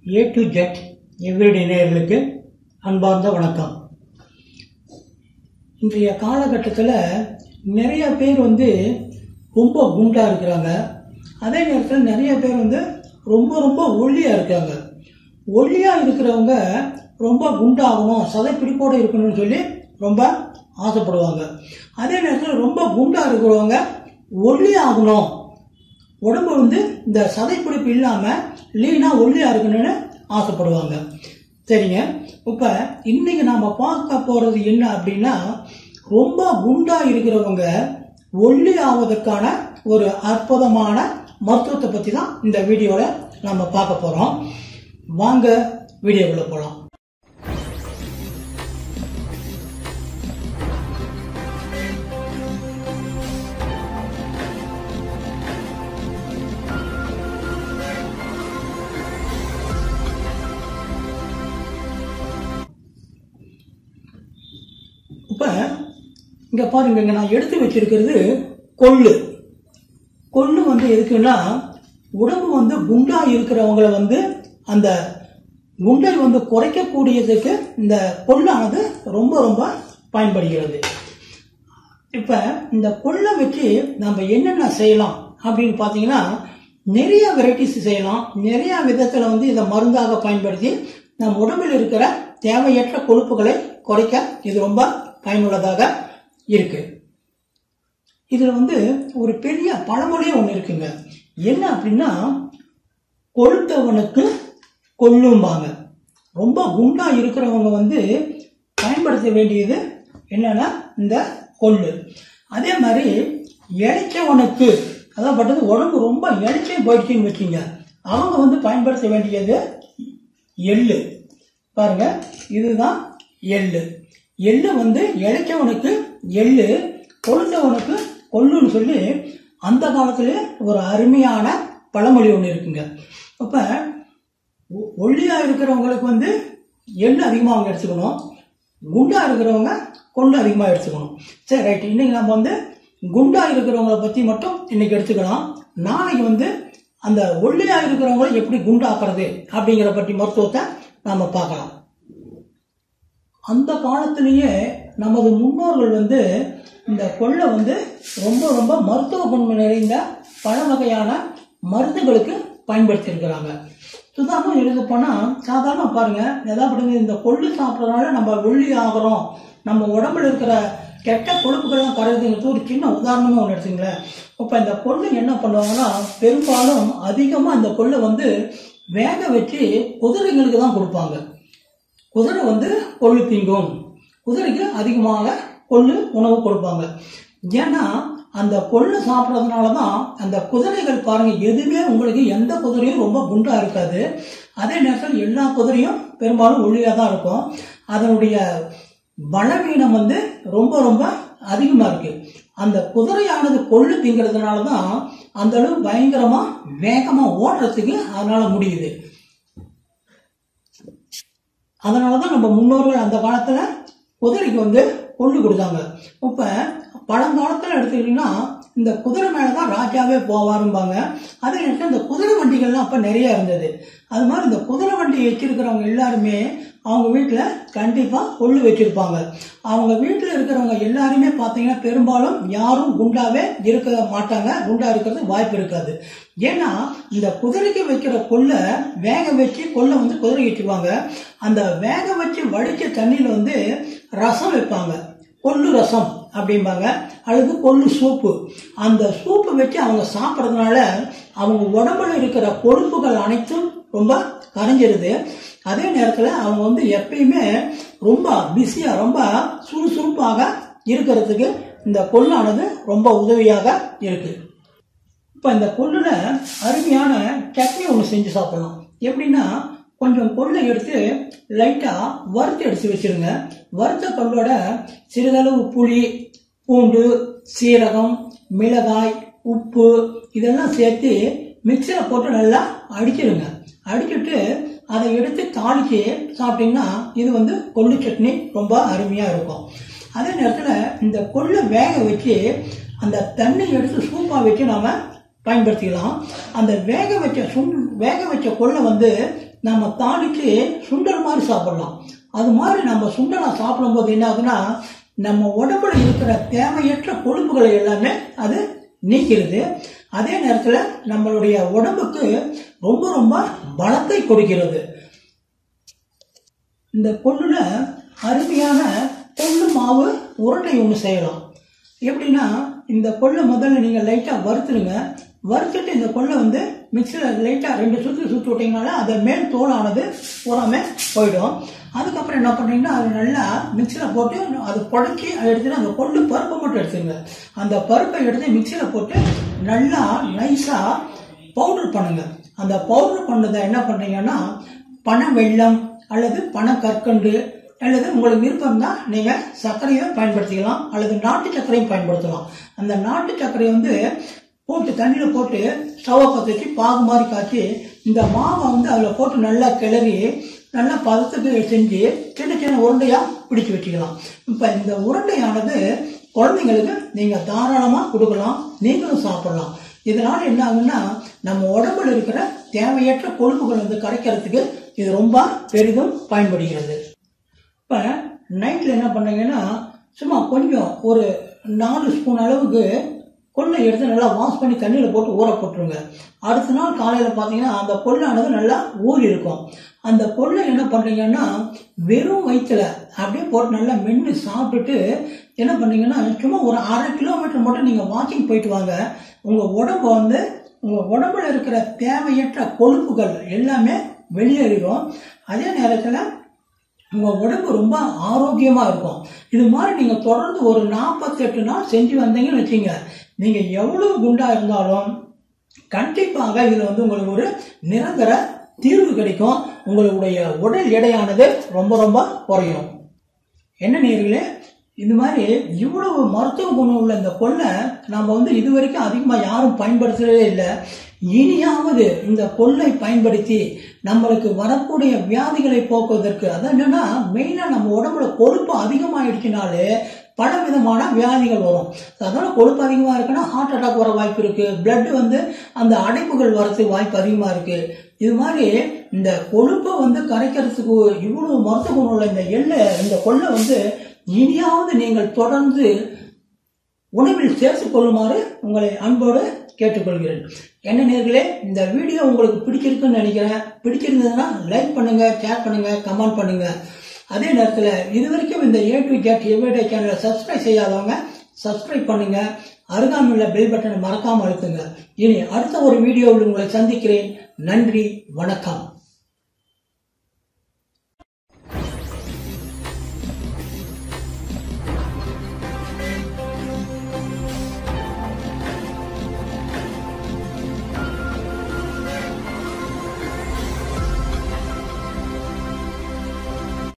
A to Z everyday நேயர்களுக்கு அன்பார்ந்த வணக்கம் இன்றைய காலகட்டத்தில் நிறைய பேர் வந்து ரொம்ப குண்டா இருக்கிறாங்க அதே நேரத்தில் நிறைய பேர் வந்து ரொம்ப ரொம்ப ஒல்லியா இருக்காங்க ஒல்லியா இருக்கிறவங்க ரொம்ப குண்டாகணும் சதைப்பிடிப்போடு இருக்கணும்னு சொல்லி ரொம்ப ஆசைப்படுவாங்க அதே நேரத்தில் ரொம்ப குண்டா இருக்கிறவங்க ஒல்லி ஆகணும் உடம்பு வந்து இந்த சதைப்பிடிப்பு இல்லாமல் லீனாக ஒல்லியாக இருக்கணும்னு ஆசைப்படுவாங்க சரிங்க இப்போ இன்னைக்கு நாம் பார்க்க போகிறது என்ன அப்படின்னா ரொம்ப குண்டா இருக்கிறவங்க ஒல்லி ஆவதற்கான ஒரு அற்புதமான மருத்துவத்தை பற்றி தான் இந்த வீடியோவில் நம்ம பார்க்க போகிறோம் வாங்க வீடியோக்குள்ள போகலாம் இப்போ இங்கே பாருங்க இங்க நான் எடுத்து வச்சிருக்கிறது கொள்ளு கொள்ளு வந்து எதுக்குன்னா உடம்பு வந்து குண்டா இருக்கிறவங்கள வந்து அந்த குண்டை வந்து குறைக்கக்கூடியதுக்கு இந்த கொள்ளானது ரொம்ப ரொம்ப பயன்படுகிறது இப்போ இந்த கொள்ளை வச்சு நம்ம என்னென்ன செய்யலாம் அப்படின்னு பார்த்தீங்கன்னா நிறைய வெரைட்டிஸ் செய்யலாம் நிறைய விதத்தில் வந்து இதை மருந்தாக பயன்படுத்தி நம் உடம்பில் இருக்கிற தேவையற்ற கொழுப்புகளை குறைக்க இது ரொம்ப பயனுள்ளதாக இருக்கு இதில் வந்து ஒரு பெரிய பழமொழியே ஒன்று இருக்குங்க என்ன அப்படின்னா கொழுத்தவனுக்கு கொள்ளும்பாங்க ரொம்ப குண்டா இருக்கிறவங்க வந்து பயன்படுத்த வேண்டியது என்னன்னா இந்த கொள்ளு அதே மாதிரி இழைச்சவனுக்கு அதான் பட்டது உடம்பு ரொம்ப இழைச்சே போயிடுச்சுன்னு வச்சுங்க அவங்க வந்து பயன்படுத்த வேண்டியது எள்ளு பாருங்க இதுதான் எள்ளு எள்ளு வந்து இழைச்சவனுக்கு எள்ளு கொழுந்தவனுக்கு கொள்ளுன்னு சொல்லி அந்த காலத்திலே ஒரு அருமையான பழமொழி ஒன்று இருக்குங்க அப்போ ஒல்லியா இருக்கிறவங்களுக்கு வந்து எள்ளு அதிகமாக அவங்க எடுத்துக்கணும் குண்டா இருக்கிறவங்க கொண்டு அதிகமாக எடுத்துக்கணும் சரி ரைட் இன்னைக்கு நம்ம வந்து குண்டா இருக்கிறவங்கள பற்றி மட்டும் இன்னைக்கு எடுத்துக்கலாம் நாளைக்கு வந்து அந்த ஒல்லியா இருக்கிறவங்களை எப்படி குண்டாக்குறது அப்படிங்கிற பற்றி மருத்துவத்தை நாம பார்க்கலாம் அந்த காலத்திலேயே நமது முன்னோர்கள் வந்து இந்த கொள்ளை வந்து ரொம்ப ரொம்ப மருத்துவ குணம் நிறைந்த பல வகையான மருந்துகளுக்கு பயன்படுத்தியிருக்கிறாங்க சுதாரணம் எழுத போனால் சாதாரண பாருங்க ஏதாவது இந்த கொள்ளு சாப்பிட்றதுனால நம்ம ஒல்லி ஆகிறோம் நம்ம உடம்புல இருக்கிற கெட்ட கொழுப்புகள்லாம் கரையுதுங்கிறது ஒரு சின்ன உதாரணமே ஒன்று எடுத்துங்களேன் இப்போ இந்த கொள்ளு என்ன பண்ணுவாங்கன்னா பெரும்பாலும் அதிகமாக இந்த கொள்ளை வந்து வேக வச்சு குதிரைங்களுக்கு தான் கொடுப்பாங்க குதிரை வந்து கொள்ளு திங்கும் குதிரைக்கு அதிகமாக கொள்ளு உணவு கொடுப்பாங்க ஏன்னா அந்த கொள்ளு சாப்பிட்றதுனால தான் அந்த குதிரைகள் பாருங்க எதுவுமே உங்களுக்கு எந்த குதிரையும் ரொம்ப குண்டா இருக்காது அதே நேரத்தில் எல்லா குதிரையும் பெரும்பாலும் ஒல்லியாக தான் இருக்கும் அதனுடைய பலவீனம் வந்து ரொம்ப ரொம்ப அதிகமாக இருக்கு அந்த குதிரையானது கொள்ளு திங்கிறதுனால தான் அந்த அளவு பயங்கரமா வேகமா ஓடுறதுக்கு அதனால முடியுது அதனால தான் நம்ம முன்னோர்கள் அந்த காலத்துல குதிரைக்கு வந்து கொள்ளு கொடுத்தாங்க இப்ப பழங்காலத்துல எடுத்துக்கிட்டீங்கன்னா இந்த குதிரை மேலதான் ராஜாவே போவாரும்பாங்க அதே நேரத்தில் இந்த குதிரை வண்டிகள்லாம் அப்ப நிறைய இருந்தது அது மாதிரி இந்த குதிரை வண்டி வச்சிருக்கிறவங்க எல்லாருமே அவங்க வீட்டில் கண்டிப்பாக கொள்ளு வச்சிருப்பாங்க அவங்க வீட்டில் இருக்கிறவங்க எல்லாருமே பார்த்தீங்கன்னா பெரும்பாலும் யாரும் குண்டாவே இருக்க மாட்டாங்க குண்டா இருக்கிறது வாய்ப்பு இருக்காது ஏன்னா இந்த குதிரைக்கு வைக்கிற கொள்ளை வேக வச்சு கொள்ளை வந்து குதிரை வச்சிருவாங்க அந்த வேக வச்சு வடிச்ச தண்ணியில் வந்து ரசம் வைப்பாங்க கொள்ளு ரசம் அப்படிம்பாங்க அல்லது கொள்ளு சூப்பு அந்த சூப்பு வச்சு அவங்க சாப்பிட்றதுனால அவங்க உடம்புல இருக்கிற கொழுப்புகள் அனைத்தும் ரொம்ப கரைஞ்சிருது அதே நேரத்தில் அவங்க வந்து எப்பயுமே ரொம்ப பிஸியாக ரொம்ப சுறுசுறுப்பாக இருக்கிறதுக்கு இந்த கொள்ளானது ரொம்ப உதவியாக இருக்கு இப்போ இந்த கொள்ளுல அருமையான சட்னி ஒன்று செஞ்சு சாப்பிடலாம் எப்படின்னா கொஞ்சம் கொள்ளை எடுத்து லைட்டாக வறுத்து எடுத்து வச்சிருங்க வறுத்த கொள்ளோட சிறிதளவு புளி பூண்டு சீரகம் மிளகாய் உப்பு இதெல்லாம் சேர்த்து மிக்சியில் போட்டு நல்லா அடிச்சிடுங்க அடிச்சுட்டு அதை எடுத்து தாளிச்சு சாப்பிட்டீங்கன்னா இது வந்து கொள்ளு சட்னி ரொம்ப அருமையாக இருக்கும் அதே நேரத்தில் இந்த கொள்ளை வேக வச்சு அந்த தண்ணி எடுத்து சூப்பாக வச்சு நாம பயன்படுத்திக்கலாம் அந்த வேக வச்ச சுண் வேக வச்ச கொள்ளை வந்து நம்ம தாளிக்கு சுண்டல் மாதிரி சாப்பிடலாம் அது மாதிரி நம்ம சுண்டலை சாப்பிடும்போது என்ன ஆகுனா நம்ம உடம்புல இருக்கிற தேவையற்ற கொழுப்புகளை எல்லாமே அது நீக்கிறது அதே நேரத்தில் நம்மளுடைய உடம்புக்கு ரொம்ப ரொம்ப பலத்தை கொடுக்கிறது இந்த கொள்ளுல அருமையான கொள்ளு மாவு உருண்டை ஒன்று செய்யலாம் எப்படின்னா இந்த கொள்ளை முதல்ல நீங்கள் லைட்டாக வறுத்துடுங்க வறுத்துட்டு இந்த கொள்ளை வந்து மிக்சியில் லைட்டாக ரெண்டு சுற்று சுற்றி விட்டீங்கனால அது மேல் தோலானது பூராமே போயிடும் அதுக்கப்புறம் என்ன பண்ணுறீங்கன்னா அது நல்லா மிக்சியில் போட்டு அது புடக்கி அதை எடுத்துட்டு அந்த கொள்ளு பருப்பை மட்டும் எடுத்துங்க அந்த பருப்பை எடுத்து மிக்சியில் போட்டு நல்லா நைஸாக பவுடர் பண்ணுங்க அந்த பவுடர் பண்ணதை என்ன பண்ணுறீங்கன்னா பனை வெல்லம் அல்லது பனை கற்கண்டு அல்லது உங்களுக்கு விருப்பம் தான் நீங்கள் சர்க்கரையை பயன்படுத்திக்கலாம் அல்லது நாட்டு சர்க்கரையும் பயன்படுத்தலாம் அந்த நாட்டு சர்க்கரையை வந்து போட்டு தண்ணியில் போட்டு ஸ்டவ்வை பற்ற வச்சு பாகு மாதிரி காய்ச்சி இந்த மாவை வந்து அதில் போட்டு நல்லா கிளறி நல்லா பதத்துக்கு செஞ்சு சின்ன சின்ன உருண்டையாக பிடிச்சு வச்சுக்கலாம் இப்போ இந்த உருண்டையானது குழந்தைங்களுக்கு நீங்கள் தாராளமாக கொடுக்கலாம் நீங்களும் சாப்பிடலாம் இதனால என்ன ஆகுன்னா நம்ம உடம்புல இருக்கிற தேவையற்ற கொழுப்புகள் வந்து கரைக்கிறதுக்கு இது ரொம்ப பெரிதும் பயன்படுகிறது இப்போ நைட்டில் என்ன பண்ணீங்கன்னா சும்மா கொஞ்சம் ஒரு நாலு ஸ்பூன் அளவுக்கு கொள்ளை எடுத்து நல்லா வாஷ் பண்ணி தண்ணியில் போட்டு ஊற போட்டுருங்க அடுத்த நாள் காலையில் பார்த்தீங்கன்னா அந்த கொள்ளானது நல்லா ஊறி இருக்கும் அந்த கொள்ளை என்ன பண்ணுறீங்கன்னா வெறும் வயிற்றுல அப்படியே போட்டு நல்லா மென்று சாப்பிட்டுட்டு என்ன பண்ணீங்கன்னா சும்மா ஒரு அரை கிலோமீட்டர் மட்டும் நீங்கள் வாக்கிங் போயிட்டு வாங்க உங்கள் உடம்பு வந்து உங்கள் உடம்புல இருக்கிற தேவையற்ற கொழுப்புகள் எல்லாமே வெளியேறிடும் அதே நேரத்தில் உங்கள் உடம்பு ரொம்ப ஆரோக்கியமாக இருக்கும் இது மாதிரி நீங்கள் தொடர்ந்து ஒரு நாற்பத்தெட்டு நாள் செஞ்சு வந்தீங்கன்னு வச்சுங்க நீங்கள் எவ்வளோ குண்டாக இருந்தாலும் கண்டிப்பாக இதில் வந்து உங்களுக்கு ஒரு நிரந்தர தீர்வு கிடைக்கும் உங்களுடைய உடல் எடையானது ரொம்ப ரொம்ப குறையும் என்ன நேர்களே இந்த மாதிரி இவ்வளவு மருத்துவ குணம் உள்ள இந்த கொள்ளை நம்ம வந்து இது வரைக்கும் அதிகமாக யாரும் பயன்படுத்துறதே இல்லை இனியாவது இந்த கொள்ளை பயன்படுத்தி நம்மளுக்கு வரக்கூடிய வியாதிகளை போக்குவதற்கு அது என்னன்னா மெயினாக நம்ம உடம்புல கொழுப்பு அதிகமாயிடுச்சுனாலே பல விதமான வியாதிகள் வரும் அதனால கொழுப்பு அதிகமாக இருக்குன்னா ஹார்ட் அட்டாக் வர வாய்ப்பு இருக்கு பிளட் வந்து அந்த அடைப்புகள் வரதுக்கு வாய்ப்பு அதிகமாக இருக்கு இது மாதிரி இந்த கொழுப்பை வந்து கரைக்கிறதுக்கு இவ்வளவு மருத்துவ குணம் உள்ள இந்த எள்ளை இந்த கொள்ளை வந்து இனியாவது நீங்கள் தொடர்ந்து உணவில் சேர்த்துக் கொள்ளுமாறு உங்களை அன்போடு கேட்டுக்கொள்கிறேன் என்ன நேர்களே இந்த வீடியோ உங்களுக்கு பிடிச்சிருக்குன்னு நினைக்கிறேன் பிடிச்சிருந்ததுன்னா லைக் பண்ணுங்க ஷேர் பண்ணுங்க கமெண்ட் பண்ணுங்க அதே நேரத்தில் இது வரைக்கும் இந்த ஏ டு ஜெட் எவ்ரிடே சேனலை சப்ஸ்கிரைப் செய்யாதவங்க சப்ஸ்கிரைப் பண்ணுங்க அருகாமையில் பெல் பட்டனை மறக்காம அழுத்துங்க இனி அடுத்த ஒரு வீடியோவில் உங்களை சந்திக்கிறேன் நன்றி வணக்கம்